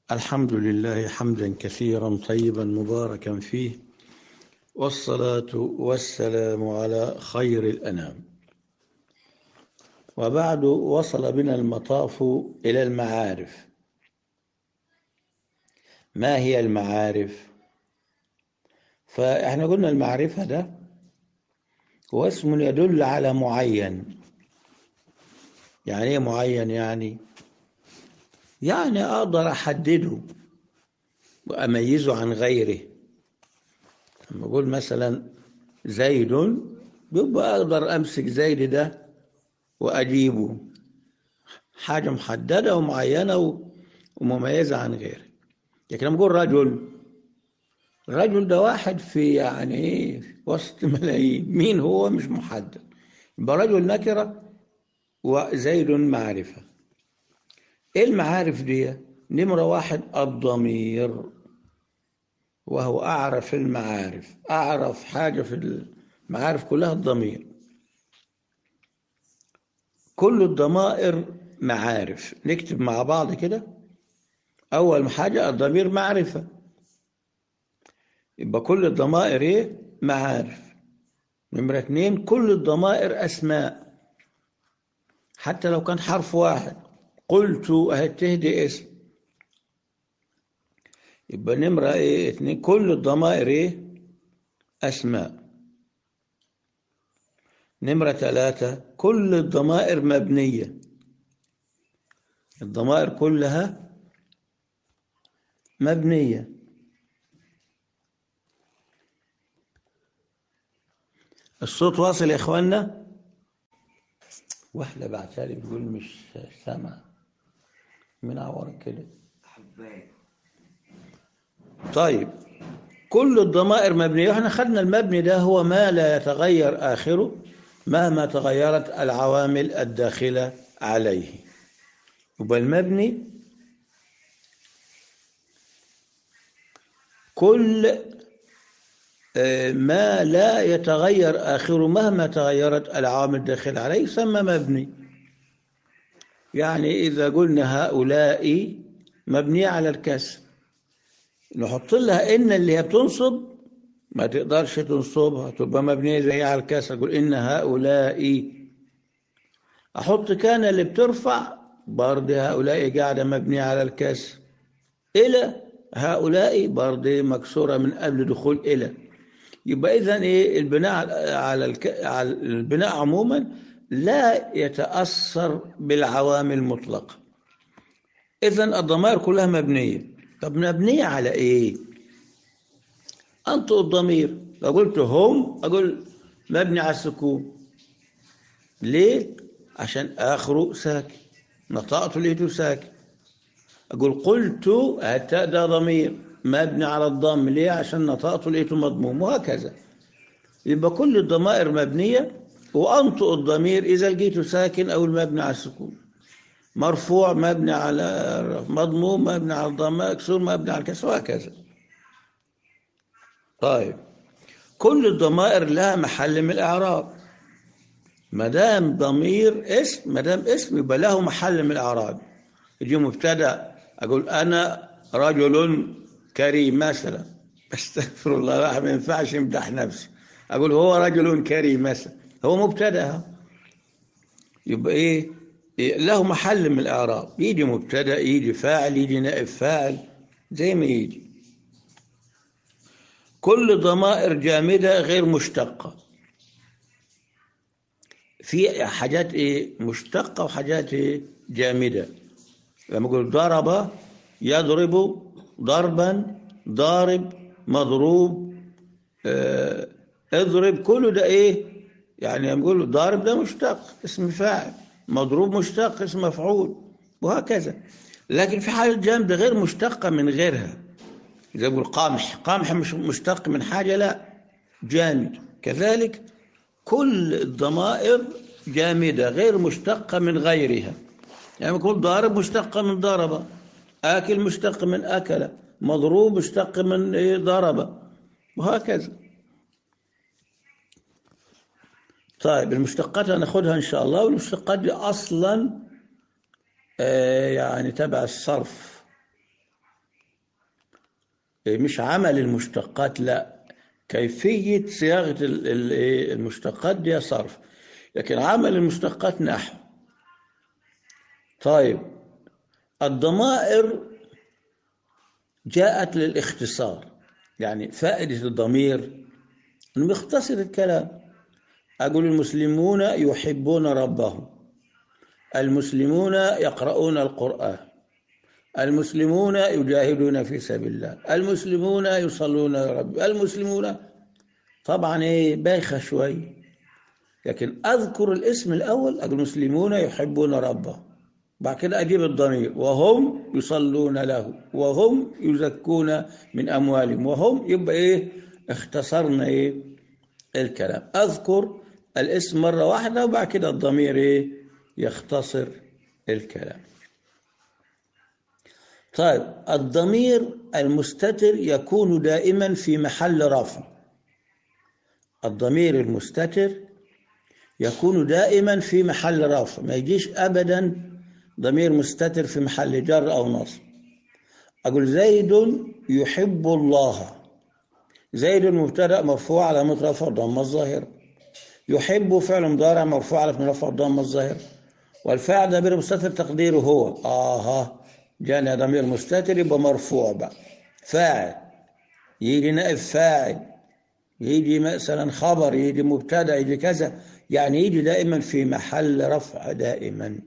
الحمد لله حمدا كثيرا طيبا مباركا فيه والصلاة والسلام على خير الأنام وبعد وصل بنا المطاف إلى المعارف ما هي المعارف فإحنا قلنا المعرفة ده هو اسم يدل على معين يعني ايه معين يعني يعني اقدر احدده واميزه عن غيره لما اقول مثلا زيد بيبقى اقدر امسك زيد ده واجيبه حاجه محدده ومعينه ومميزه عن غيره لكن لما اقول رجل الرجل ده واحد في يعني ايه وسط ملايين مين هو مش محدد يبقى رجل نكره وزيد معرفة ايه المعارف دي نمرة واحد الضمير وهو أعرف المعارف أعرف حاجة في المعارف كلها الضمير كل الضمائر معارف نكتب مع بعض كده أول حاجة الضمير معرفة يبقى كل الضمائر إيه معارف نمرة اتنين كل الضمائر أسماء حتى لو كان حرف واحد قلت هتهدي اسم يبقى نمرة ايه اتنين كل الضمائر ايه اسماء نمرة ثلاثة كل الضمائر مبنية الضمائر كلها مبنية الصوت واصل يا اخوانا واحدة بعتها لي بتقول مش سامع من عورك كده طيب كل الضمائر مبنية احنا خدنا المبني ده هو ما لا يتغير آخره مهما تغيرت العوامل الداخلة عليه يبقى المبني كل ما لا يتغير آخره مهما تغيرت العوامل الداخلة عليه يسمى مبني يعني إذا قلنا هؤلاء مبنية على الكسر نحط لها إن اللي هي بتنصب ما تقدرش تنصبها تبقى مبنية زي على الكسر أقول إن هؤلاء أحط كان اللي بترفع برضه هؤلاء قاعدة مبنية على الكسر إلى هؤلاء برضه مكسورة من قبل دخول إلى يبقى اذا ايه البناء على الك... على البناء عموما لا يتاثر بالعوامل المطلقه اذا الضمائر كلها مبنيه طب مبنيه على ايه انطق الضمير لو قلت هم اقول مبني على السكون ليه عشان اخره ساكن نطقت لقيته ساكن اقول قلت التاء ده ضمير مبني على الضم ليه عشان نطقته لقيته مضموم وهكذا يبقى كل الضمائر مبنية وأنطق الضمير إذا لقيته ساكن أو المبني على السكون مرفوع مبني على مضموم مبني على الضم مكسور مبني على الكسر وهكذا طيب كل الضمائر لها محل من الإعراب ما دام ضمير اسم ما دام اسم يبقى له محل من الإعراب يجي مبتدأ أقول أنا رجل كريم مثلا استغفر الله الواحد ما ينفعش يمدح نفسه اقول هو رجل كريم مثلا هو مبتدا يبقى ايه, إيه له محل من الاعراب يجي مبتدا يجي فاعل يجي نائب فاعل زي ما يجي كل ضمائر جامده غير مشتقه في حاجات ايه مشتقه وحاجات ايه جامده لما اقول ضرب يضرب ضربا ضارب مضروب اه اضرب كله ده ايه يعني نقول ضارب ده مشتق اسم فاعل مضروب مشتق اسم مفعول وهكذا لكن في حاجة جامدة غير مشتقة من غيرها زي يقول قامح قامح مش مشتق من حاجة لا جامد كذلك كل الضمائر جامدة غير مشتقة من غيرها يعني يقول ضارب مشتقة من ضرب آكل مشتق من أكل مضروب مشتق من ضرب وهكذا طيب المشتقات هناخدها إن شاء الله والمشتقات دي أصلا آه يعني تبع الصرف مش عمل المشتقات لا كيفية صياغة المشتقات دي صرف لكن عمل المشتقات نحو طيب الضمائر جاءت للاختصار يعني فائدة الضمير انه يختصر الكلام أقول المسلمون يحبون ربهم المسلمون يقرؤون القرآن المسلمون يجاهدون في سبيل الله المسلمون يصلون رب المسلمون طبعا ايه بايخه شوي لكن اذكر الاسم الاول المسلمون يحبون ربهم بعد كده اجيب الضمير وهم يصلون له وهم يزكون من اموالهم وهم يبقى ايه اختصرنا ايه الكلام اذكر الاسم مره واحده وبعد كده الضمير ايه يختصر الكلام طيب الضمير المستتر يكون دائما في محل رفع الضمير المستتر يكون دائما في محل رفع ما يجيش ابدا ضمير مستتر في محل جر او نصب اقول زيد يحب الله زيد مبتدا مرفوع على مترفع ضم الظاهر يحب فعل مضارع مرفوع على مرفع ضم الظاهر والفاعل ضمير مستتر تقديره هو اها جانا ضمير مستتر يبقى مرفوع بقى فاعل يجي نائب فاعل يجي مثلا خبر يجي مبتدا يجي كذا يعني يجي دائما في محل رفع دائما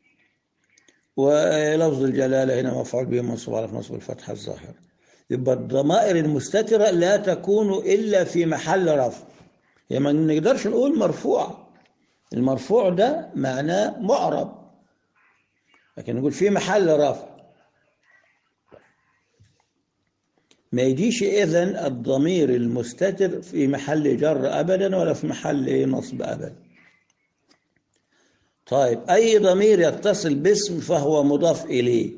ولفظ الجلاله هنا مفعول به منصوب على نصب الفتحه الظاهر يبقى الضمائر المستتره لا تكون الا في محل رفع يعني ما نقدرش نقول مرفوع المرفوع ده معناه معرب لكن نقول في محل رفع ما يجيش إذن الضمير المستتر في محل جر أبدا ولا في محل نصب أبدا طيب أي ضمير يتصل باسم فهو مضاف إليه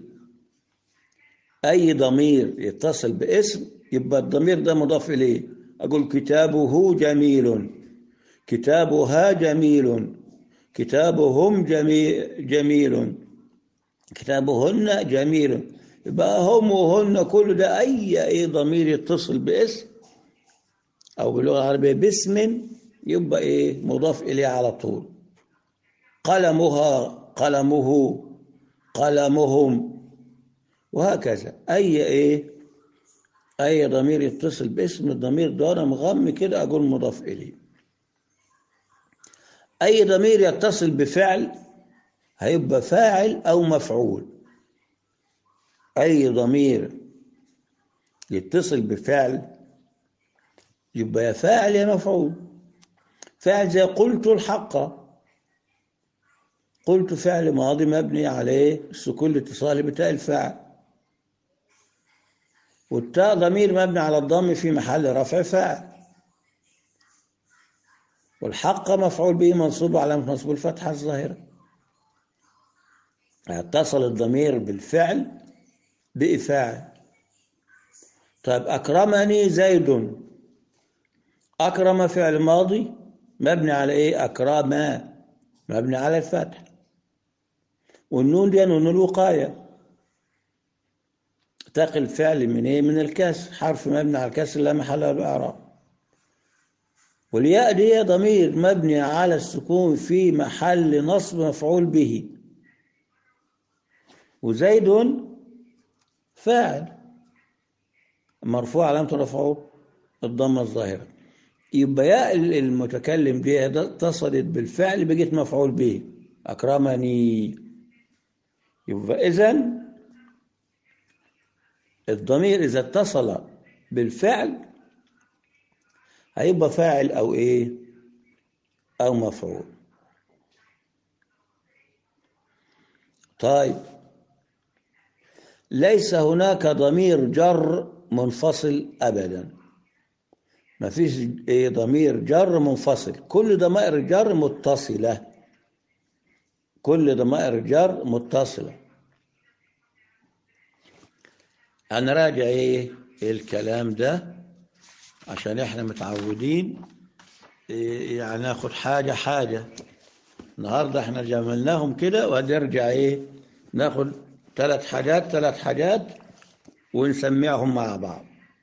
أي ضمير يتصل باسم يبقى الضمير ده مضاف إليه أقول كتابه جميل كتابها جميل كتابهم جميل, جميل كتابهن جميل يبقى هم وهن كل ده أي أي ضمير يتصل باسم أو باللغة العربية باسم يبقى إيه مضاف إليه على طول قلمها قلمه قلمهم وهكذا أي إيه أي ضمير يتصل باسم الضمير ده أنا مغمي كده أقول مضاف إليه أي ضمير يتصل بفعل هيبقى فاعل أو مفعول أي ضمير يتصل بفعل يبقى يا فاعل يا مفعول فاعل زي قلت الحق قلت فعل ماضي مبني عليه السكون الاتصالي بتاء الفاعل والتاء ضمير مبني على الضم في محل رفع فاعل والحق مفعول به منصوب على نصب الفتحة الظاهرة اتصل الضمير بالفعل بإفاعل طيب أكرمني زيد أكرم فعل ماضي مبني على إيه أكرم مبني على الفتح والنون دي نون الوقاية تقي الفعل من إيه من الكسر حرف مبني على الكسر لا محل له إعراب والياء دي ضمير مبني على السكون في محل نصب مفعول به وزيد فاعل مرفوع علامة رفعه الضمة الظاهرة يبقى ياء المتكلم دي اتصلت بالفعل بقيت مفعول به أكرمني يبقى إذن الضمير إذا اتصل بالفعل هيبقى فاعل أو إيه أو مفعول طيب ليس هناك ضمير جر منفصل أبدا ما فيش إيه ضمير جر منفصل كل ضمائر الجر متصلة كل ضمائر الجر متصلة هنراجع ايه الكلام ده عشان احنا متعودين إيه يعني ناخد حاجة حاجة النهاردة احنا جملناهم كده وهنرجع ايه ناخد ثلاث حاجات ثلاث حاجات ونسمعهم مع بعض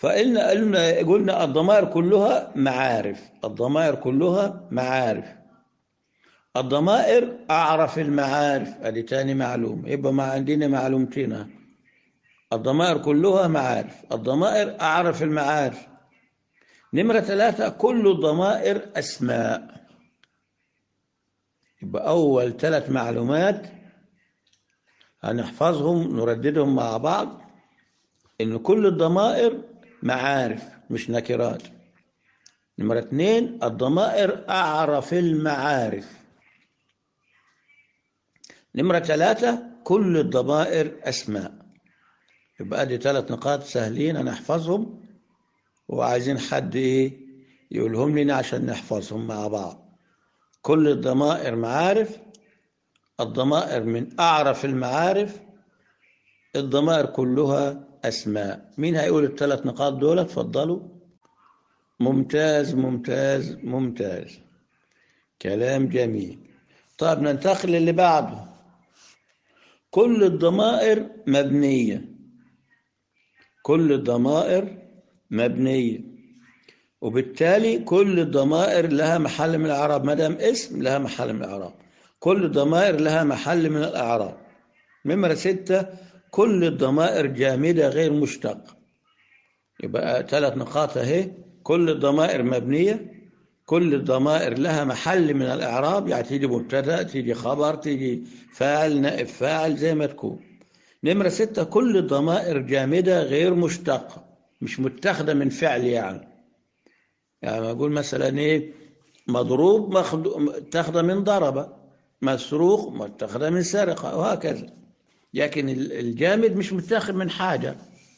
فقلنا قلنا قلنا الضمائر كلها معارف الضمائر كلها معارف الضمائر أعرف المعارف ادي تاني معلومة يبقى ما عندنا معلومتين أهي. الضمائر كلها معارف الضمائر أعرف المعارف نمرة ثلاثة كل الضمائر أسماء يبقى أول ثلاث معلومات هنحفظهم نرددهم مع بعض إن كل الضمائر معارف مش نكرات نمرة اثنين الضمائر أعرف المعارف نمرة ثلاثة كل الضمائر أسماء يبقى دي ثلاث نقاط سهلين هنحفظهم وعايزين حد إيه يقولهم لنا عشان نحفظهم مع بعض كل الضمائر معارف الضمائر من أعرف المعارف الضمائر كلها أسماء مين هيقول الثلاث نقاط دول اتفضلوا ممتاز ممتاز ممتاز كلام جميل طيب ننتقل للي بعده كل الضمائر مبنية كل الضمائر مبنية وبالتالي كل الضمائر لها محل من الإعراب ما دام اسم لها محل من الإعراب كل الضمائر لها محل من الإعراب نمرة ستة كل الضمائر جامدة غير مشتقة يبقى ثلاث نقاط اهي كل الضمائر مبنية كل الضمائر لها محل من الإعراب يعني تيجي مبتدأ تيجي خبر تيجي فاعل نائب فاعل زي ما تكون نمرة ستة كل الضمائر جامدة غير مشتقة مش متاخدة من فعل يعني يعني أقول مثلا إيه مضروب متاخدة من ضرب مسروق متاخدة من سرقة وهكذا لكن الجامد مش متاخد من حاجة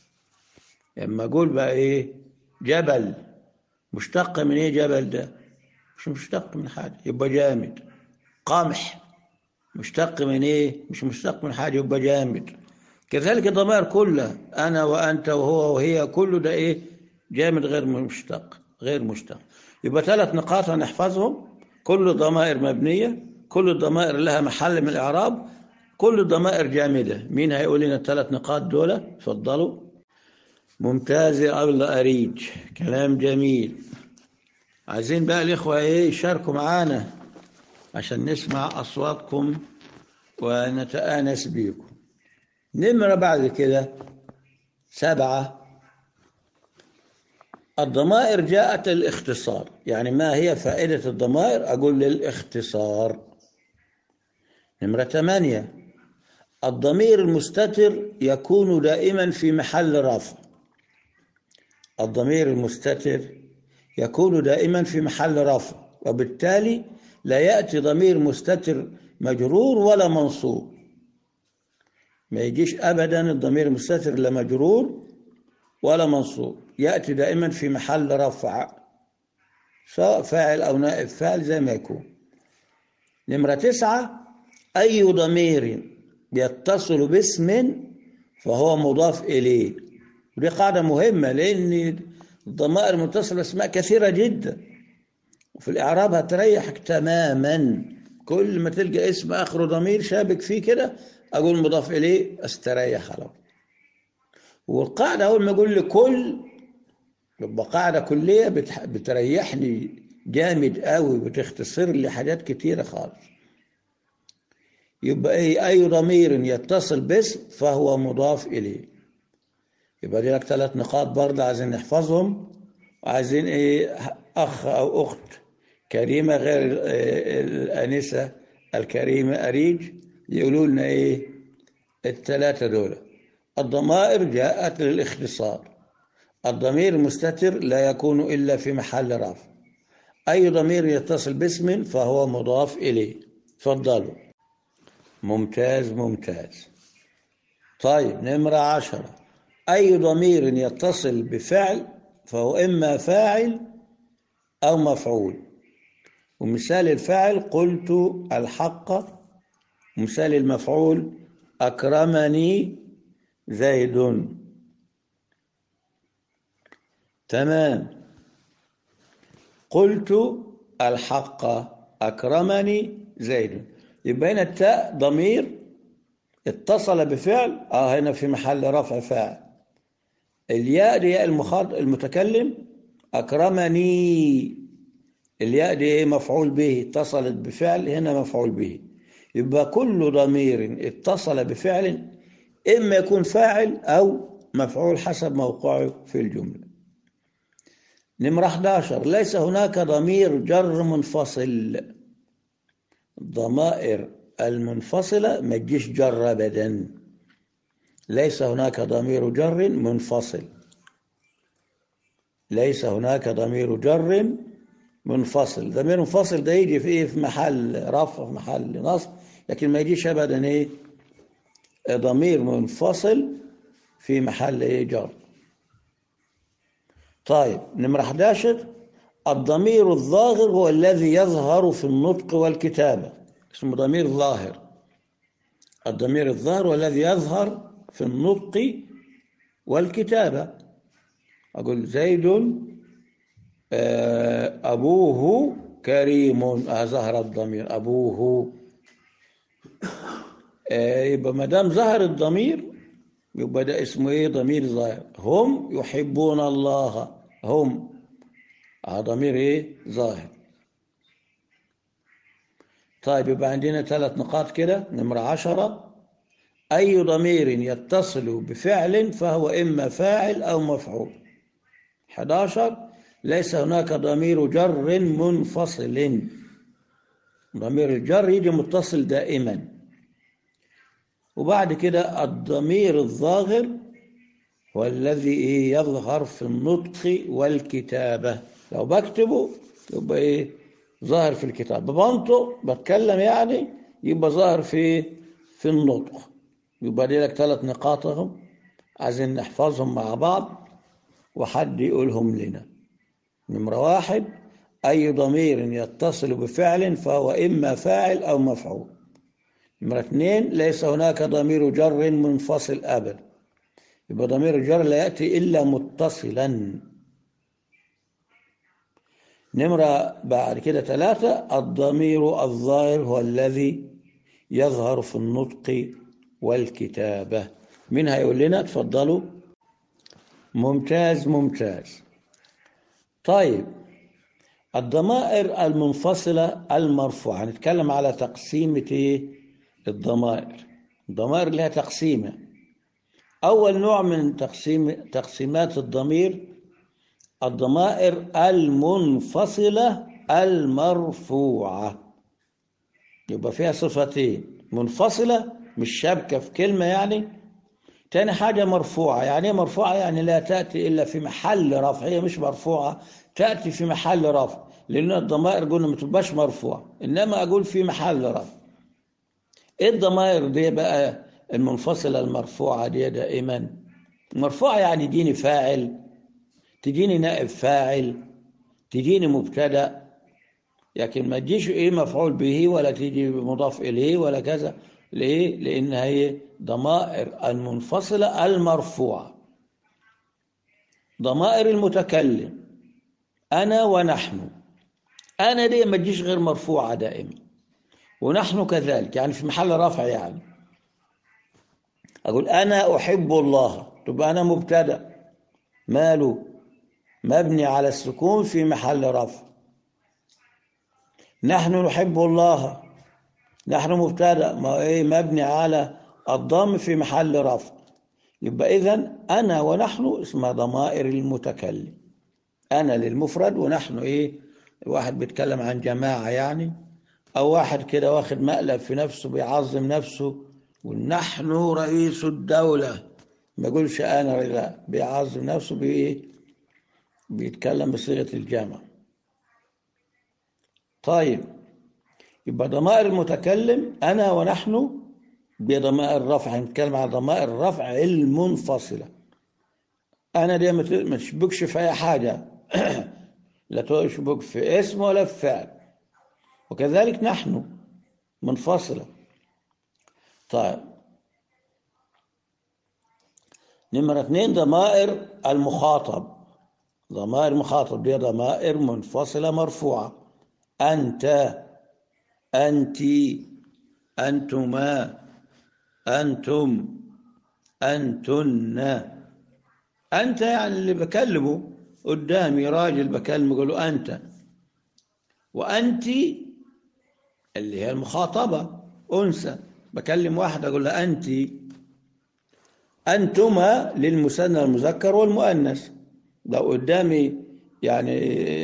لما أقول بقى إيه جبل مشتق من إيه جبل ده مش مشتق من حاجة يبقى جامد قمح مشتق من إيه مش مشتق من حاجة يبقى جامد كذلك الضمائر كلها أنا وأنت وهو وهي كله ده إيه جامد غير مشتق غير مشتق يبقى ثلاث نقاط هنحفظهم كل الضمائر مبنية كل الضمائر لها محل من الإعراب كل الضمائر جامدة مين هيقول لنا الثلاث نقاط دول اتفضلوا ممتاز يا أبل أريج كلام جميل عايزين بقى الإخوة إيه يشاركوا معانا عشان نسمع أصواتكم ونتآنس بيكم نمرة بعد كده سبعة الضمائر جاءت للاختصار يعني ما هي فائدة الضمائر أقول للاختصار نمرة ثمانية الضمير المستتر يكون دائما في محل رفع الضمير المستتر يكون دائما في محل رفع وبالتالي لا يأتي ضمير مستتر مجرور ولا منصوب ما يجيش أبدا الضمير المستتر لا مجرور ولا منصوب يأتي دائما في محل رفع سواء فاعل أو نائب فاعل زي ما يكون نمرة تسعة أي ضمير يتصل باسم فهو مضاف إليه ودي قاعدة مهمة لأن الضمائر المتصلة أسماء كثيرة جدا وفي الإعراب هتريحك تماما كل ما تلقى اسم آخره ضمير شابك فيه كده أقول مضاف إليه أستريح على والقاعدة أول ما أقول لي كل يبقى قاعدة كلية بتريحني جامد قوي بتختصر لي حاجات كتيرة خالص يبقى أي أي ضمير يتصل باسم فهو مضاف إليه يبقى دي لك ثلاث نقاط برضه عايزين نحفظهم وعايزين إيه أخ أو أخت كريمة غير الأنسة الكريمة أريج يقولوا لنا إيه الثلاثة دول الضمائر جاءت للاختصار الضمير المستتر لا يكون إلا في محل رفع أي ضمير يتصل باسم فهو مضاف إليه تفضلوا ممتاز ممتاز طيب نمرة عشرة أي ضمير يتصل بفعل فهو إما فاعل أو مفعول ومثال الفاعل قلت الحق ومثال المفعول أكرمني زيد تمام قلت الحق أكرمني زيد يبقى هنا التاء ضمير اتصل بفعل اه هنا في محل رفع فاعل الياء دي ياء المخاطب المتكلم أكرمني الياء دي إيه مفعول به اتصلت بفعل هنا مفعول به يبقى كل ضمير اتصل بفعل إما يكون فاعل أو مفعول حسب موقعه في الجملة نمرة 11 ليس هناك ضمير جر منفصل الضمائر المنفصلة ما تجيش جر أبدا ليس هناك ضمير جر منفصل ليس هناك ضمير جر منفصل ضمير منفصل ده يجي في ايه في محل رفع في محل نصب لكن ما يجيش ابدا ايه ضمير منفصل في محل ايه جر طيب نمرة 11 الضمير الظاهر هو الذي يظهر في النطق والكتابة اسمه ضمير ظاهر الضمير الظاهر هو الذي يظهر في النطق والكتابة أقول زيد أبوه كريم ظهر الضمير أبوه يبقى ما دام ظهر الضمير يبقى ده اسمه ايه ضمير ظاهر هم يحبون الله هم ضمير ايه ظاهر طيب يبقى عندنا ثلاث نقاط كده نمرة عشرة أي ضمير يتصل بفعل فهو إما فاعل أو مفعول 11 ليس هناك ضمير جر منفصل ضمير الجر يجي متصل دائما وبعد كده الضمير الظاهر هو الذي يظهر في النطق والكتابة لو بكتبه يبقى ايه ظاهر في الكتاب بنطق بتكلم يعني يبقى ظاهر في في النطق يبقى دي لك ثلاث نقاط اهم عايزين نحفظهم مع بعض وحد يقولهم لنا نمرة واحد أي ضمير يتصل بفعل فهو إما فاعل أو مفعول نمرة اثنين ليس هناك ضمير جر منفصل أبدا يبقى ضمير الجر لا يأتي إلا متصلا نمرة بعد كده ثلاثة الضمير الظاهر هو الذي يظهر في النطق والكتابة مين هيقول لنا تفضلوا ممتاز ممتاز طيب الضمائر المنفصلة المرفوعة هنتكلم على تقسيمة ايه الضمائر الضمائر لها تقسيمة أول نوع من تقسيم تقسيمات الضمير الضمائر المنفصلة المرفوعة يبقى فيها صفتين منفصلة مش شابكة في كلمة يعني تاني حاجة مرفوعة يعني مرفوعة يعني لا تأتي إلا في محل رفع هي مش مرفوعة تأتي في محل رفع لأن الضمائر قلنا ما تبقاش مرفوعة إنما أقول في محل رفع إيه الضمائر دي بقى المنفصلة المرفوعة دي دائما مرفوعة يعني تجيني فاعل تجيني نائب فاعل تجيني مبتدأ لكن ما تجيش إيه مفعول به ولا تيجي مضاف إليه ولا كذا ليه؟ لأن هي ضمائر المنفصلة المرفوعة ضمائر المتكلم أنا ونحن أنا دي ما تجيش غير مرفوعة دائما ونحن كذلك يعني في محل رفع يعني أقول أنا أحب الله تبقى أنا مبتدأ ماله مبني على السكون في محل رفع نحن نحب الله نحن مبتدا ما ايه مبني على الضم في محل رفع يبقى اذا انا ونحن اسمها ضمائر المتكلم انا للمفرد ونحن ايه واحد بيتكلم عن جماعه يعني او واحد كده واخد مقلب في نفسه بيعظم نفسه ونحن رئيس الدوله ما يقولش انا لا بيعظم نفسه بايه بيتكلم بصيغه الجمع طيب يبقى ضمائر المتكلم أنا ونحن بضمائر الرفع نتكلم على ضمائر الرفع المنفصلة أنا دي ما تشبكش في أي حاجة لا تشبك في اسم ولا في فعل وكذلك نحن منفصلة طيب نمرة اثنين ضمائر المخاطب ضمائر المخاطب دي ضمائر منفصلة مرفوعة أنت أنت أنتما أنتم أنتن أنت يعني اللي بكلمه قدامي راجل بكلمه أقول له أنت وأنت اللي هي المخاطبة أنثى بكلم واحد أقول لها أنت أنتما للمثنى المذكر والمؤنث لو قدامي يعني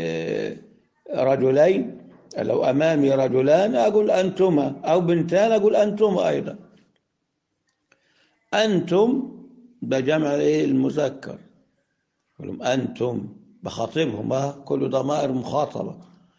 رجلين لو أمامي رجلان أقول أنتما أو بنتان أقول أنتما أيضا أنتم بجمع إيه المذكر أقول أنتم بخاطبهم كل ضمائر مخاطبة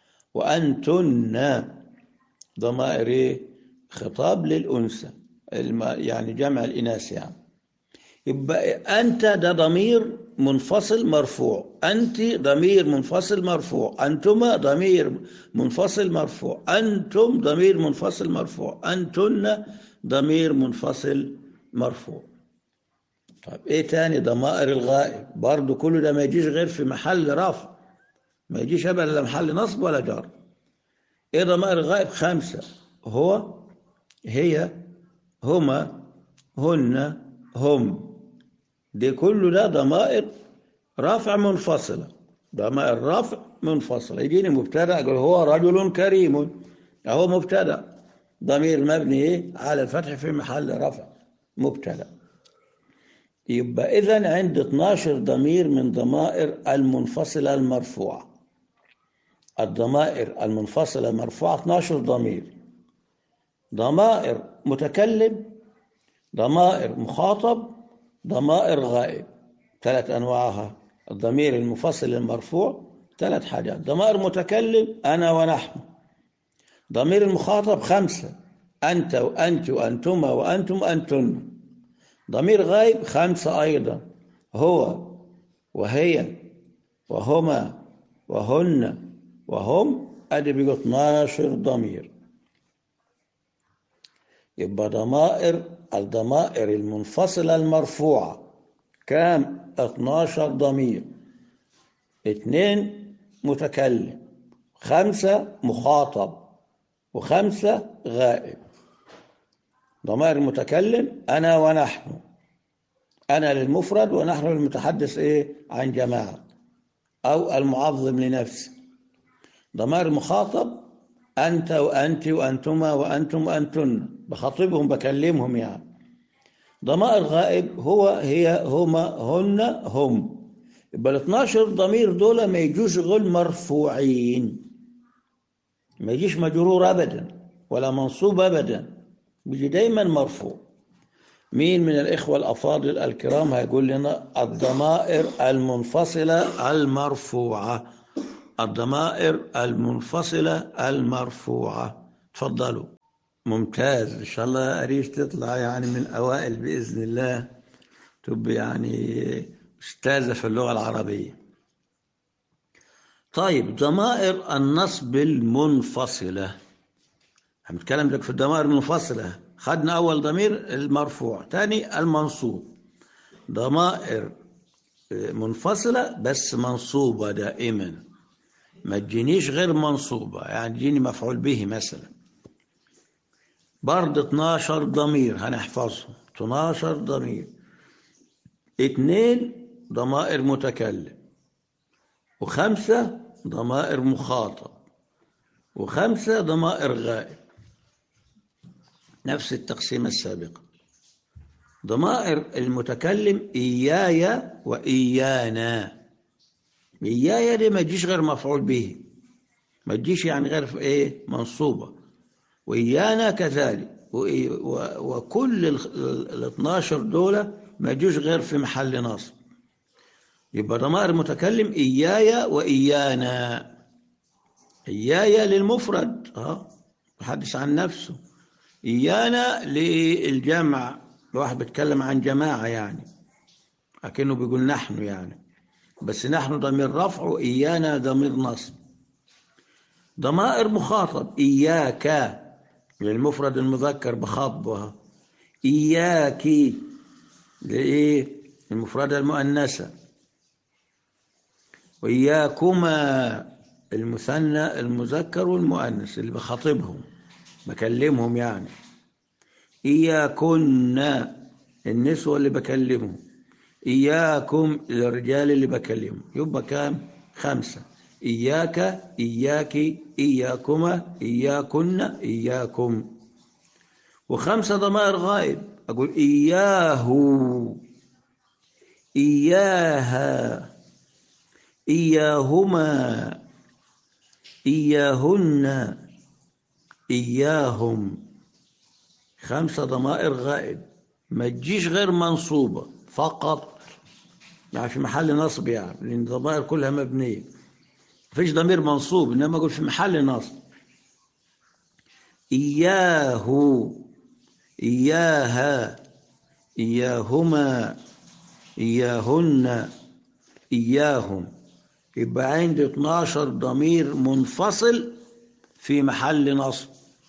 وأنتن ضمائر إيه خطاب للأنثى يعني جمع الإناث يعني يبقى أنت ده ضمير منفصل مرفوع أنت ضمير منفصل مرفوع أنتما ضمير منفصل مرفوع أنتم ضمير منفصل مرفوع أنتن ضمير منفصل مرفوع طيب إيه تاني ضمائر الغائب برضو كل ده ما يجيش غير في محل رفع ما يجيش أبدا محل نصب ولا جر إيه ضمائر الغائب خمسة هو هي هما هن هم دي كله ده ضمائر رفع منفصلة ضمائر رفع منفصلة يجيني مبتدا أقول هو رجل كريم أهو مبتدا ضمير مبني إيه على الفتح في محل رفع مبتدا يبقى إذا عند 12 ضمير من ضمائر المنفصلة المرفوعة الضمائر المنفصلة مرفوعة 12 ضمير ضمائر متكلم ضمائر مخاطب ضمائر غائب ثلاث أنواعها الضمير المفصل المرفوع ثلاث حاجات ضمائر متكلم أنا ونحن ضمير المخاطب خمسة أنت وأنت وأنتما وأنتم أنتن ضمير غائب خمسة أيضا هو وهي وهما وهن وهم أدي بيقول 12 ضمير يبقى ضمائر الضمائر المنفصلة المرفوعة كام 12 ضمير اثنين متكلم خمسة مخاطب وخمسة غائب ضمائر المتكلم أنا ونحن أنا للمفرد ونحن للمتحدث إيه عن جماعة أو المعظم لنفسه ضمائر المخاطب أنت وأنت وأنتما وأنتم وأنتن بخاطبهم بكلمهم يعني ضمائر غائب هو هي هما هن هم يبقى ال 12 ضمير دول ما يجوش غير مرفوعين ما يجيش مجرور ابدا ولا منصوب ابدا بيجي دايما مرفوع مين من الاخوه الافاضل الكرام هيقول لنا الضمائر المنفصله المرفوعه الضمائر المنفصله المرفوعه تفضلوا ممتاز ان شاء الله اريش تطلع يعني من اوائل باذن الله تبقى يعني استاذه في اللغه العربيه طيب ضمائر النصب المنفصله هنتكلم لك في الضمائر المنفصله خدنا اول ضمير المرفوع ثاني المنصوب ضمائر منفصله بس منصوبه دائما ما تجينيش غير منصوبه يعني تجيني مفعول به مثلا برضه 12 ضمير هنحفظهم 12 ضمير اثنين ضمائر متكلم وخمسة ضمائر مخاطب وخمسة ضمائر غائب نفس التقسيمة السابقة ضمائر المتكلم إياي وإيانا إياي دي ما تجيش غير مفعول به ما تجيش يعني غير إيه منصوبة وإيانا كذلك وكل ال 12 دول ما يجوش غير في محل نصب يبقى ضمائر المتكلم إياي وإيانا إياي للمفرد اه يحدث عن نفسه إيانا للجمع الواحد بيتكلم عن جماعة يعني أكنه بيقول نحن يعني بس نحن ضمير رفع وإيانا ضمير نصب ضمائر مخاطب إياك للمفرد المذكر بخطبها إياك لإيه المفردة المؤنثة وإياكما المثنى المذكر والمؤنث اللي بخاطبهم بكلمهم يعني إياكن النسوة اللي بكلمهم إياكم للرجال اللي بكلمهم يبقى كام خمسة إياك إياك إياكما إياكن إياكم وخمسة ضمائر غائب أقول إياه إياها إياهما إياهن إياهم خمسة ضمائر غائب ما تجيش غير منصوبة فقط يعني في محل نصب يعني لأن الضمائر كلها مبنية مفيش ضمير منصوب إنما أقول في محل نصب إياه إياها إياهما إياهن إياهم يبقى عندي 12 ضمير منفصل في محل نصب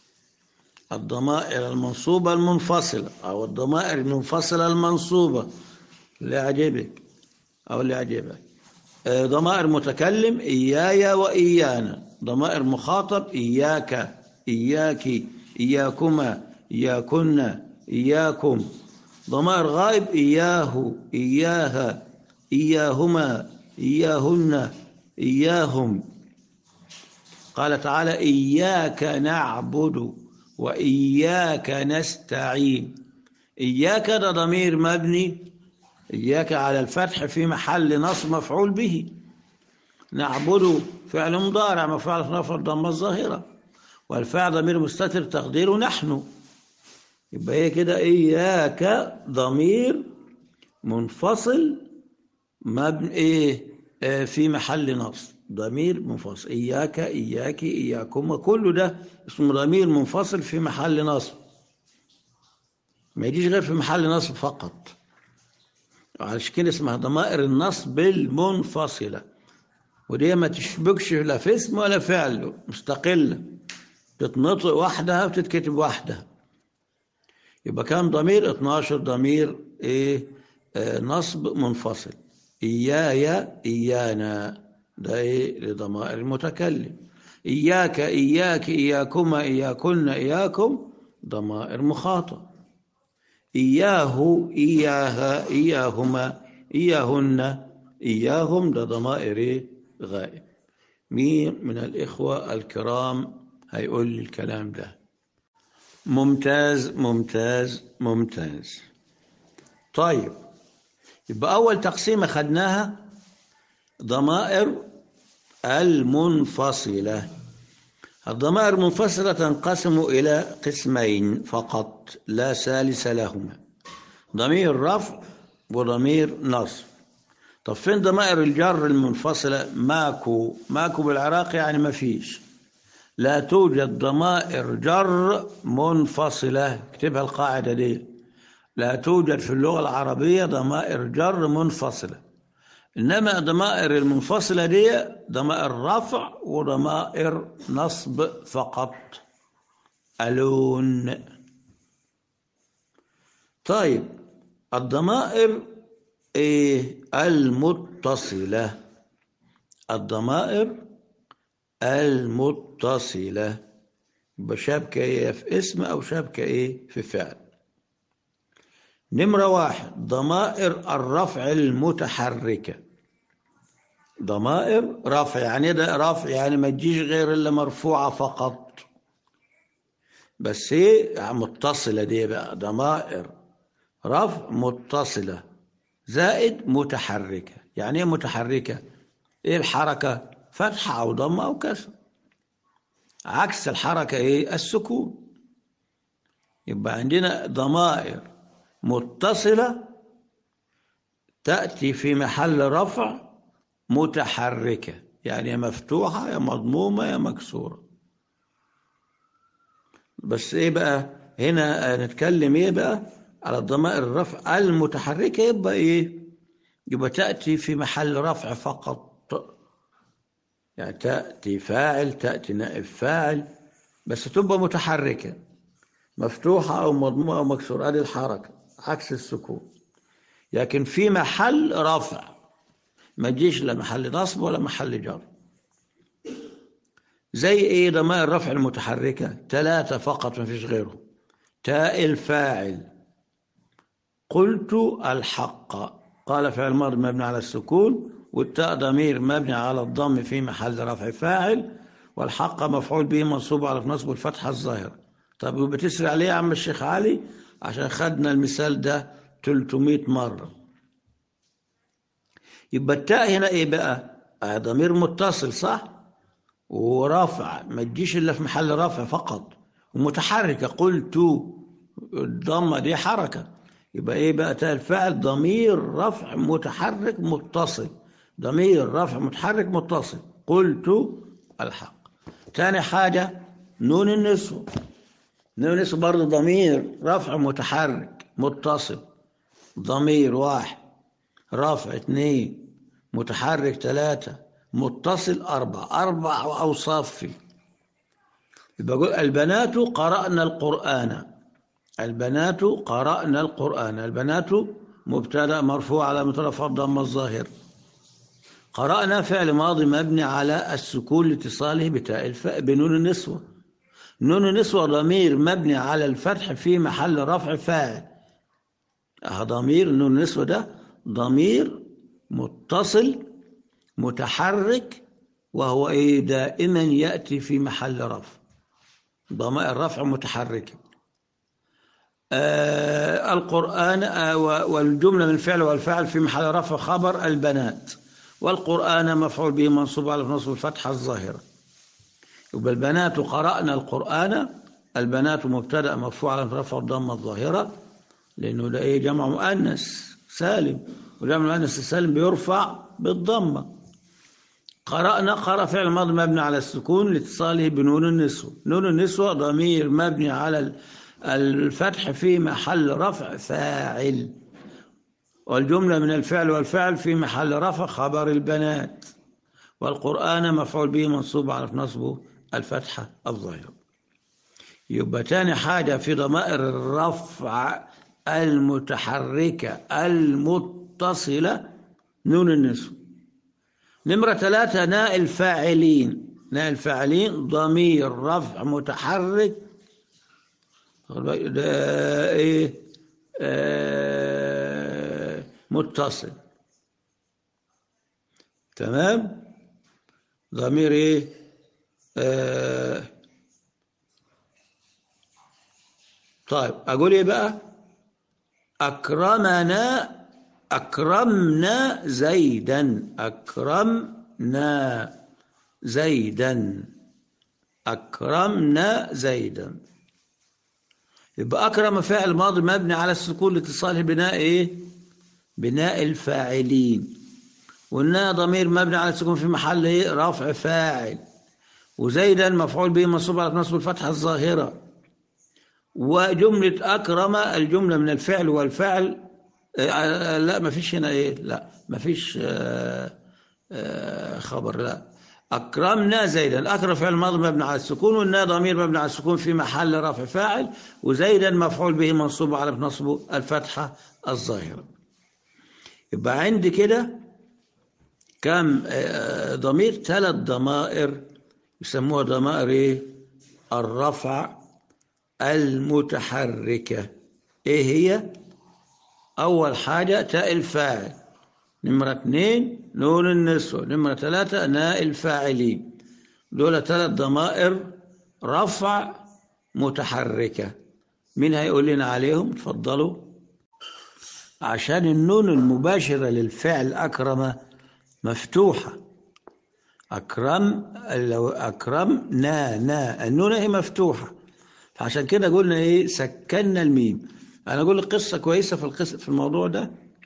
الضمائر المنصوبة المنفصلة أو الضمائر المنفصلة المنصوبة اللي يعجبك أو اللي يعجبك ضمائر متكلم إياي وإيانا ضمائر مخاطب إياك إياك إياكما إياكن إياكم ضمائر غائب إياه إياها إياهما إياهن إياهم قال تعالى إياك نعبد وإياك نستعين إياك ده ضمير مبني إياك على الفتح في محل نصب مفعول به نعبد فعل مضارع مفعول في نفر ضم الظاهرة والفعل ضمير مستتر تقديره نحن يبقى هي كده إياك ضمير منفصل مبني إيه آه في محل نصب ضمير منفصل إياك إياك إياكم كل ده اسمه ضمير منفصل في محل نصب ما يجيش غير في محل نصب فقط عشان كده اسمها ضمائر النصب المنفصلة ودي ما تشبكش لا في اسم ولا فعل مستقلة تتنطق وحدها وتتكتب وحدها يبقى كام ضمير 12 ضمير ايه آه نصب منفصل إياي إيانا ده إيه لضمائر المتكلم إياك إياك إياكما إياكن إياكم ضمائر مخاطب إياه إياها إياهما إياهن إياهم ده ضمائر غائب مين من الإخوة الكرام هيقول لي الكلام ده ممتاز ممتاز ممتاز طيب يبقى أول تقسيمة خدناها ضمائر المنفصلة الضمائر المنفصلة تنقسم إلى قسمين فقط لا ثالث لهما ضمير رفع وضمير نصب طب فين ضمائر الجر المنفصلة ماكو ماكو بالعراق يعني ما فيش لا توجد ضمائر جر منفصلة اكتبها القاعدة دي لا توجد في اللغة العربية ضمائر جر منفصلة إنما ضمائر المنفصلة دي ضمائر رفع وضمائر نصب فقط ألون طيب الضمائر إيه المتصلة الضمائر المتصلة بشبكة إيه في اسم أو شبكة إيه في فعل نمرة واحد ضمائر الرفع المتحركة ضمائر رفع يعني ده رفع يعني ما تجيش غير إلا مرفوعة فقط بس هي متصلة دي بقى ضمائر رفع متصلة زائد متحركة يعني ايه متحركة ايه الحركة فتحة أو ضمة أو كسر عكس الحركة ايه السكون يبقى عندنا ضمائر متصلة تأتي في محل رفع متحركة يعني يا مفتوحة يا مضمومة يا مكسورة بس ايه بقى هنا نتكلم ايه بقى على الضمائر الرفع المتحركة يبقى ايه يبقى تأتي في محل رفع فقط يعني تأتي فاعل تأتي نائب فاعل بس تبقى متحركة مفتوحة أو مضمومة أو مكسورة هذه الحركة عكس السكون لكن في محل رفع ما تجيش لا محل نصب ولا محل جر زي ايه ضمائر الرفع المتحركة ثلاثة فقط ما فيش غيره تاء الفاعل قلت الحق قال فعل ماضي مبني على السكون والتاء ضمير مبني على الضم في محل رفع فاعل والحق مفعول به منصوب على نصب الفتحة الظاهرة طب وبتسرع عليه يا عم الشيخ علي عشان خدنا المثال ده 300 مرة يبقى التاء هنا ايه بقى آه ضمير متصل صح ورافع ما تجيش الا في محل رفع فقط ومتحركة قلت الضمة دي حركة يبقى ايه بقى تاء الفعل ضمير رفع متحرك متصل ضمير رفع متحرك متصل قلت الحق تاني حاجة نون النسوة نون النسوة برضه ضمير رفع متحرك متصل ضمير واحد رفع اثنين متحرك ثلاثة متصل أربعة أربع أوصاف فيه يبقى البنات قرأنا القرآن البنات قرأنا القرآن البنات مبتدا مرفوع على مترفع الضمه الظاهر قرأنا فعل ماضي مبني على السكون لاتصاله بتاء الفاء بنون النسوة نون النسوة ضمير مبني على الفتح في محل رفع فاعل ضمير نون النسوة ده ضمير متصل متحرك وهو ايه دائما يأتي في محل رفع ضمائر رفع متحركه آه القرآن آه والجملة من الفعل والفعل في محل رفع خبر البنات والقرآن مفعول به منصوب على نصب الفتحة الظاهرة يبقى البنات قرأنا القرآن البنات مبتدأ مرفوع على رفع الضمة الظاهرة لأنه ده إيه جمع مؤنث سالم وجمع المؤنث السالم بيرفع بالضمة قرأنا قرأ فعل ماضي مبني على السكون لاتصاله بنون النسوة نون النسوة ضمير مبني على الفتح في محل رفع فاعل والجملة من الفعل والفعل في محل رفع خبر البنات والقرآن مفعول به منصوب على نصبه الفتحة الظاهرة يبقى تاني حاجة في ضمائر الرفع المتحركة المتصلة نون النسوة نمرة ثلاثة ناء الفاعلين ناء الفاعلين ضمير رفع متحرك ده ايه آه متصل تمام ضمير ايه آه طيب اقول ايه بقى اكرمنا اكرمنا زيدا اكرمنا زيدا اكرمنا زيدا يبقى أكرم فعل ماضي مبني على السكون لاتصاله بناء إيه؟ بناء الفاعلين والنا ضمير مبني على السكون في محل إيه؟ رفع فاعل وزيدا مفعول به منصوب على نصب الفتحة الظاهرة وجملة أكرم الجملة من الفعل والفعل آه لا ما فيش هنا إيه لا ما فيش آه آه خبر لا أكرمنا زيدا أكرم فعل ماضي مبني على السكون والنا ضمير مبني على السكون في محل رفع فاعل وزيدا مفعول به منصوب على نصبه الفتحة الظاهرة يبقى عندي كده كم ضمير ثلاث ضمائر يسموها ضمائر ايه الرفع المتحركة ايه هي أول حاجة تاء الفاعل نمرة اثنين نون النسوة نمرة ثلاثة ناء الفاعلين دول ثلاث ضمائر رفع متحركة مين هيقول لنا عليهم تفضلوا عشان النون المباشرة للفعل أكرم مفتوحة أكرم لو أكرم نا نا النون هي مفتوحة فعشان كده قلنا إيه سكنا الميم أنا أقول لك قصة كويسة في القصة في الموضوع ده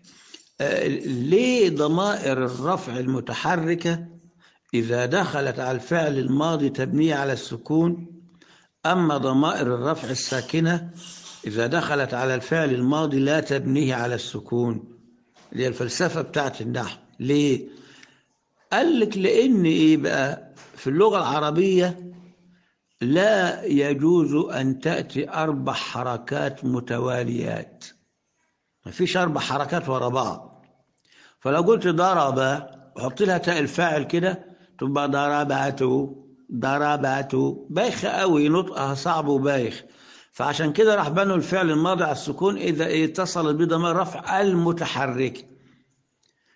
ليه ضمائر الرفع المتحركة إذا دخلت على الفعل الماضي تبنية على السكون أما ضمائر الرفع الساكنة إذا دخلت على الفعل الماضي لا تبنيه على السكون اللي هي الفلسفة بتاعت النحو ليه؟ قال لك لأن إيه بقى في اللغة العربية لا يجوز أن تأتي أربع حركات متواليات ما فيش أربع حركات ورا بعض فلو قلت ضرب وحط لها تاء الفاعل كده تبقى ضربته ضربته بايخة قوي نطقها صعب وبايخ فعشان كده راح بنوا الفعل الماضي على السكون إذا اتصل بضمير رفع المتحرك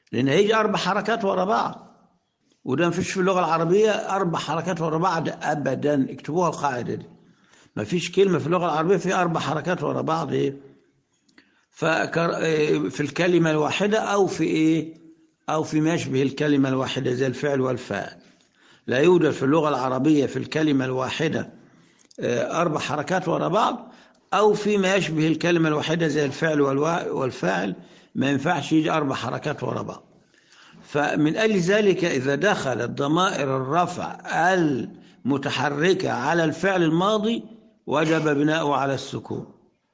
لأن هيجي أربع حركات ورا بعض وده مفيش في اللغة العربية أربع حركات ورا بعض أبدا اكتبوها القاعدة دي مفيش كلمة في اللغة العربية فيها أربع حركات ورا بعض إيه فكر... إيه، في الكلمة الواحدة أو في إيه أو في ما يشبه الكلمة الواحدة زي الفعل والفاعل لا يوجد في اللغة العربية في الكلمة الواحدة آه، أربع حركات ورا بعض أو فيما يشبه الكلمة الواحدة زي الفعل والوا- والفاعل ما ينفعش يجي أربع حركات ورا بعض فمن أجل ذلك إذا دخلت ضمائر الرفع المتحركة على الفعل الماضي وجب بناؤه على السكون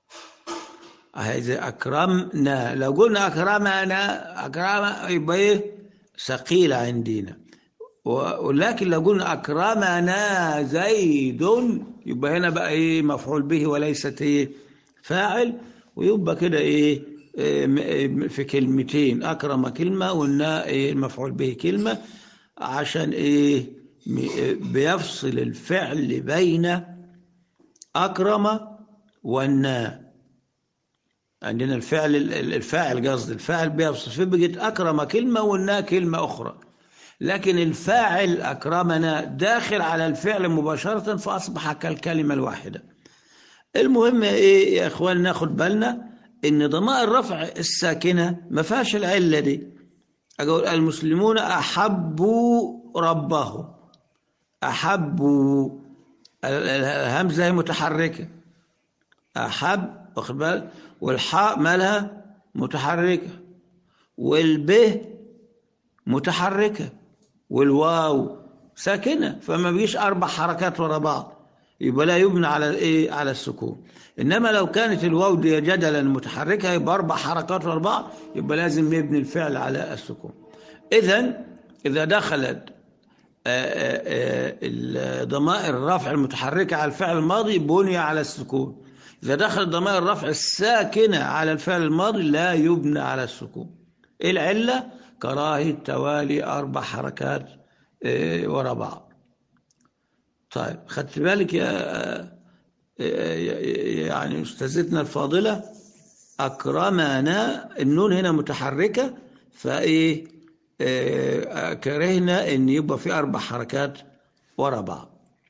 إذا أكرمنا لو قلنا أكرمنا أكرم يبقى إيه ثقيلة عندنا و- ولكن لو قلنا أكرمنا زيد يبقى هنا بقى إيه مفعول به وليست إيه فاعل ويبقى كده إيه إيه، م- إيه، في كلمتين أكرم كلمة والنا إيه المفعول به كلمة عشان إيه م- إيه، بيفصل الفعل بين أكرم والنا عندنا الفعل الفاعل قصد الفاعل بيفصل في بقت أكرم كلمة والنا كلمة أخرى لكن الفاعل أكرمنا داخل على الفعل مباشرة فأصبح كالكلمة الواحدة المهم إيه يا إخوان ناخد بالنا إن ضمائر الرفع الساكنة ما فيهاش العلة دي أقول المسلمون أحبوا ربهم أحبوا ال- ال- الهمزة هي متحركة أحب واخد بالك والحاء مالها متحركة والب متحركة والواو ساكنة فما بيجيش أربع حركات ورا بعض يبقى لا يبنى على الايه على السكون انما لو كانت الواو دي جدلا متحركه يبقى اربع حركات ورا بعض يبقى لازم يبني الفعل على السكون اذا اذا دخلت آه، آه، آه، ضمائر الرفع المتحركه على الفعل الماضي بني على السكون اذا دخلت ضمائر الرفع الساكنه على الفعل الماضي لا يبنى على السكون إيه العله كراهيه توالي اربع حركات آه، ورا بعض طيب خدت بالك يا يعني استاذتنا الفاضله اكرمنا النون هنا متحركه فايه آه، كرهنا ان يبقى في اربع حركات ورا بعض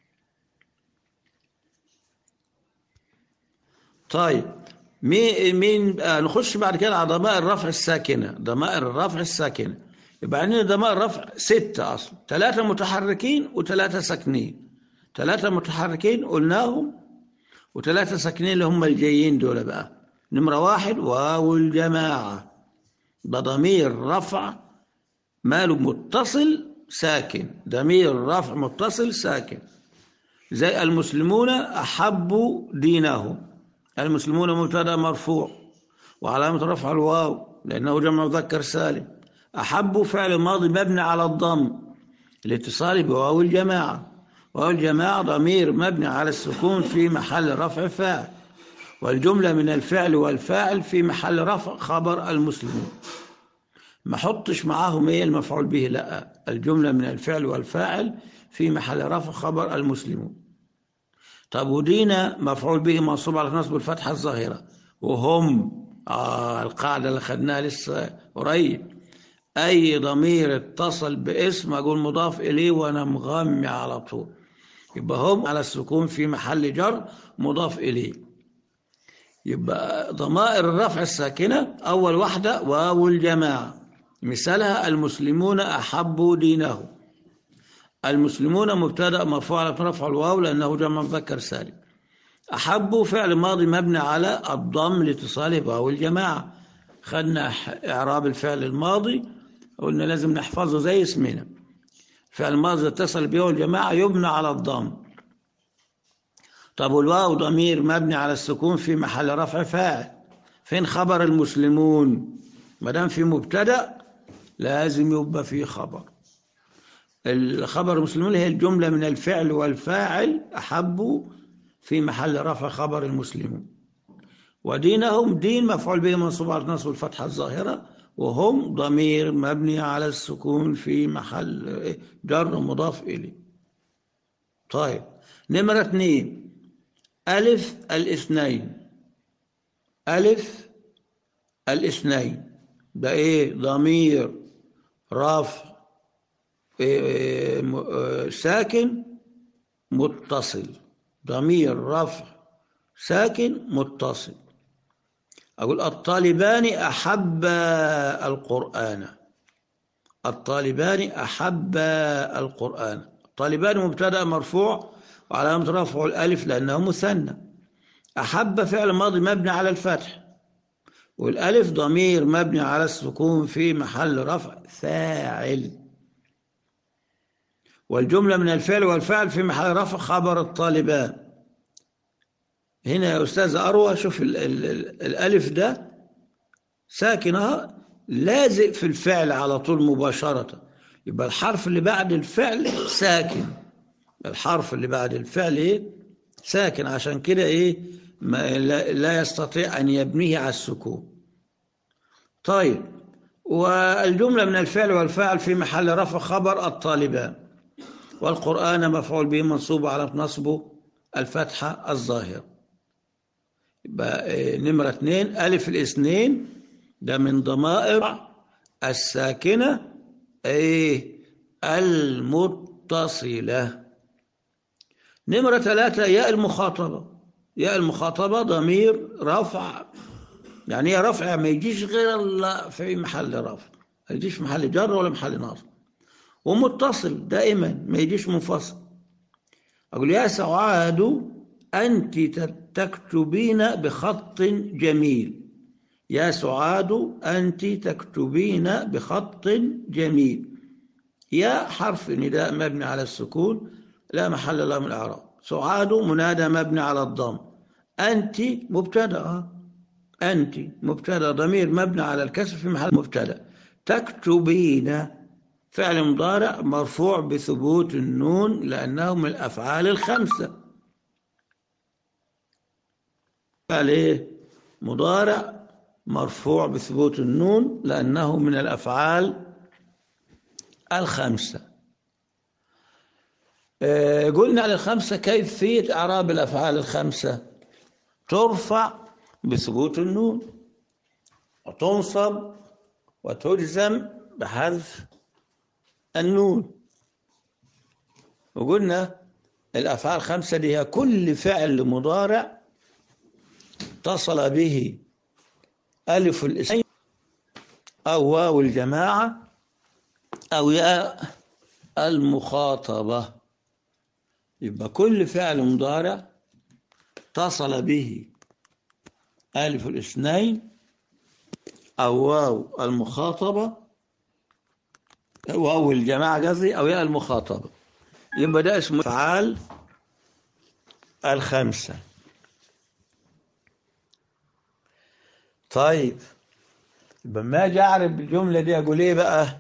طيب مين مين آه نخش بعد كده على ضمائر الرفع الساكنه ضمائر الرفع الساكنه يبقى عندنا ضمائر الرفع ستة أصلا ثلاثة متحركين وثلاثة ساكنين ثلاثة متحركين قلناهم وثلاثة ساكنين اللي هم الجايين دول بقى نمرة واحد واو الجماعة ده ضمير رفع ماله متصل ساكن ضمير رفع متصل ساكن زي المسلمون أحبوا دينهم المسلمون مبتدا مرفوع وعلامة رفع الواو لأنه جمع مذكر سالم أحبوا فعل ماضي مبني على الضم الاتصال بواو الجماعة واو الجماعة ضمير مبني على السكون في محل رفع فاعل والجملة من الفعل والفاعل في محل رفع خبر المسلمون ما حطش معاهم ايه المفعول به لا الجملة من الفعل والفاعل في محل رفع خبر المسلمون طب ودينا مفعول به منصوب على نصب الفتحة الظاهرة وهم آه القاعدة اللي خدناها لسه قريب أي ضمير اتصل باسم أقول مضاف إليه وأنا مغمي على طول يبقى هم على السكون في محل جر مضاف إليه يبقى ضمائر الرفع الساكنة أول واحدة واو الجماعة مثالها المسلمون أحبوا دينه المسلمون مبتدأ مرفوع على رفع الواو لأنه جمع مذكر سالم أحبوا فعل ماضي مبني على الضم لاتصاله بواو الجماعة خدنا إعراب الفعل الماضي قلنا لازم نحفظه زي اسمنا فعل الماضي اتصل بواو الجماعة يبنى على الضم طب والواو ضمير مبني على السكون في محل رفع فاعل فين خبر المسلمون ما دام في مبتدا لازم يبقى في خبر الخبر المسلمون هي الجملة من الفعل والفاعل أحبوا في محل رفع خبر المسلمون ودينهم دين مفعول به منصوب على نصب الفتحة الظاهرة وهم ضمير مبني على السكون في محل جر مضاف إليه طيب نمرة اثنين ألف الاثنين ألف الاثنين ده إيه ضمير رفع إيه، م- آه، ساكن متصل ضمير رفع ساكن متصل أقول الطالبان أحب القرآن الطالبان أحب القرآن الطالبان مبتدأ مرفوع وعلامة رفعه الألف لأنه مثنى أحب فعل ماضي مبني على الفتح والألف ضمير مبني على السكون في محل رفع فاعل والجملة من الفعل والفعل في محل رفع خبر الطالبان هنا يا أستاذ أروى شوف ال ال ال الألف ده ساكنها لازق في الفعل على طول مباشرة يبقى الحرف اللي بعد الفعل ساكن الحرف اللي بعد الفعل إيه؟ ساكن عشان كده إيه ما لا, لا يستطيع أن يبنيه على السكون طيب والجملة من الفعل والفاعل في محل رفع خبر الطالبان والقرآن مفعول به منصوب على نصبه الفتحة الظاهرة يبقى إيه، نمرة اثنين ألف الاثنين ده من ضمائر الساكنة ايه المتصلة نمرة ثلاثة ياء المخاطبة ياء المخاطبة ضمير رفع يعني هي رفع ما يجيش غير إلا في محل رفع ما يجيش في محل جر ولا محل نصب ومتصل دائما ما يجيش منفصل أقول يا سعاد أنت تكتبين بخط جميل يا سعاد أنت تكتبين بخط جميل يا حرف نداء مبني على السكون لا محل له من الإعراب سعاد منادى مبني على الضم أنت مبتدأ أنت مبتدأ ضمير مبني على الكسر في محل مبتدأ تكتبين فعل مضارع مرفوع بثبوت النون لأنه من الأفعال الخمسة فعل إيه؟ مضارع مرفوع بثبوت النون لأنه من الأفعال الخمسة آه، قلنا على الخمسة كيفية إعراب الأفعال الخمسة ترفع بثبوت النون وتنصب وتجزم بحذف النون وقلنا الأفعال الخمسة دي هي كل فعل مضارع اتصل به ألف الاسم أو واو الجماعة أو ياء المخاطبة يبقى كل فعل مضارع اتصل به ألف الاثنين أو واو المخاطبة واو الجماعة قصدي أو ياء المخاطبة يبقى ده اسمه أفعال الخمسة طيب يبقى ما اجي اعرف الجمله دي اقول ايه بقى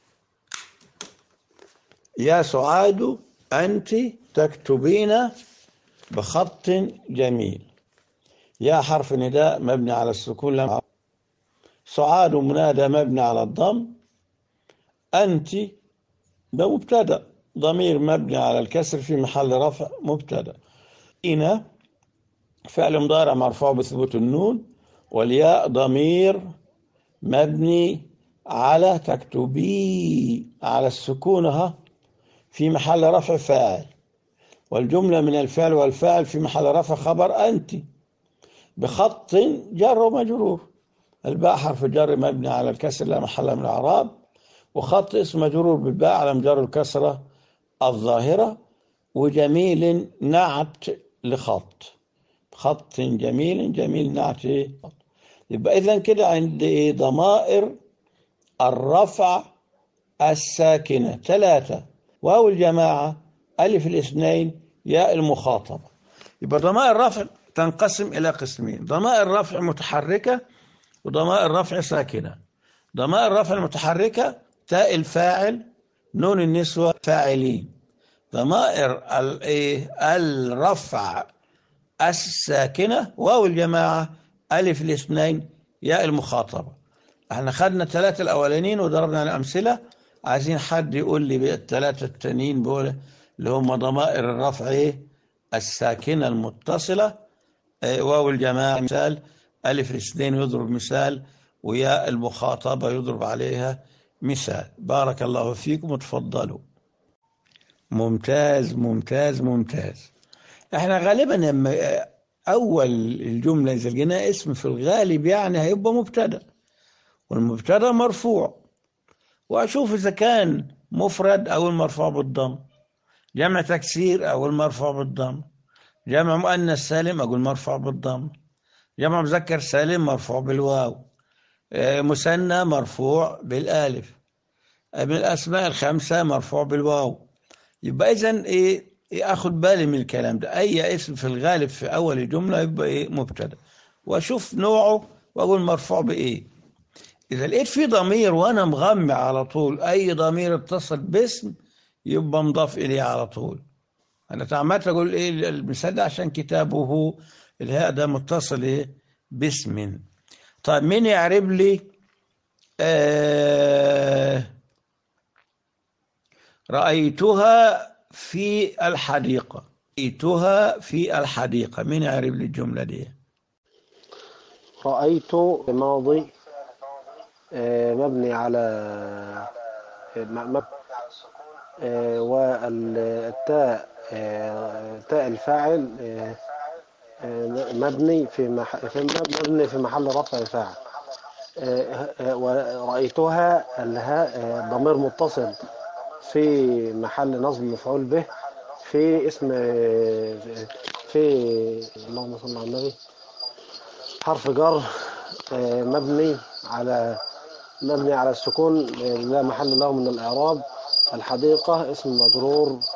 يا سعاد انت تكتبين بخط جميل يا حرف نداء مبني على السكون لم سعاد منادى مبني على الضم انت ده مبتدا ضمير مبني على الكسر في محل رفع مبتدا إن فعل مضارع مرفوع بثبوت النون والياء ضمير مبني على تكتبي على السكون ها في محل رفع فاعل والجملة من الفعل والفاعل في محل رفع خبر أنت بخط جر ومجرور الباء حرف جر مبني على الكسر لا محل من الأعراب وخط اسم مجرور بالباء على مجر الكسرة الظاهرة وجميل نعت لخط خط جميل جميل نعت خط يبقى إذا كده عندي ضمائر الرفع الساكنة ثلاثة واو الجماعة ألف الاثنين ياء المخاطبة يبقى ضمائر الرفع تنقسم إلى قسمين ضمائر رفع متحركة وضمائر رفع ساكنة ضمائر رفع المتحركة تاء الفاعل نون النسوة فاعلين ضمائر الرفع الساكنة واو الجماعة ألف الاثنين ياء المخاطبة احنا خدنا الثلاثة الأولانيين وضربنا الأمثلة عايزين حد يقول لي الثلاثة التانيين بقول اللي هم ضمائر الرفع ايه الساكنة المتصلة اه واو الجماعة مثال ألف الاثنين يضرب مثال وياء المخاطبة يضرب عليها مثال بارك الله فيكم وتفضلوا ممتاز ممتاز ممتاز احنا غالبا لما اول الجمله اذا لقينا اسم في الغالب يعني هيبقى مبتدا والمبتدا مرفوع واشوف اذا كان مفرد او المرفوع بالضم جمع تكسير او المرفوع بالضم جمع مؤنث سالم اقول مرفوع بالضم جمع مذكر سالم مرفوع بالواو آه، مثنى مرفوع بالالف من الاسماء الخمسه مرفوع بالواو يبقى اذا ايه إيه اخد بالي من الكلام ده اي اسم في الغالب في اول الجمله يبقى ايه مبتدا واشوف نوعه واقول مرفوع بايه اذا لقيت في ضمير وانا مغمى على طول اي ضمير اتصل باسم يبقى مضاف اليه على طول انا تعمدت اقول ايه المثال ده عشان كتابه الهاء ده متصل ايه باسم طيب مين يعرب لي آه رأيتها في الحديقة رأيتها في الحديقة مين يعرف لي الجملة دي رأيت ماضي آه، مبني على آه، م- م- آه، والتاء آه، تاء الفاعل آه، آه، مبني في مح... في مبني في محل رفع فاعل آه، آه، ورأيتها الهاء آه، ضمير متصل في محل نصب مفعول به في اسم في اللهم صل على النبي حرف جر آه، مبني على مبني على السكون آه، لا محل له من الإعراب الحديقة اسم مجرور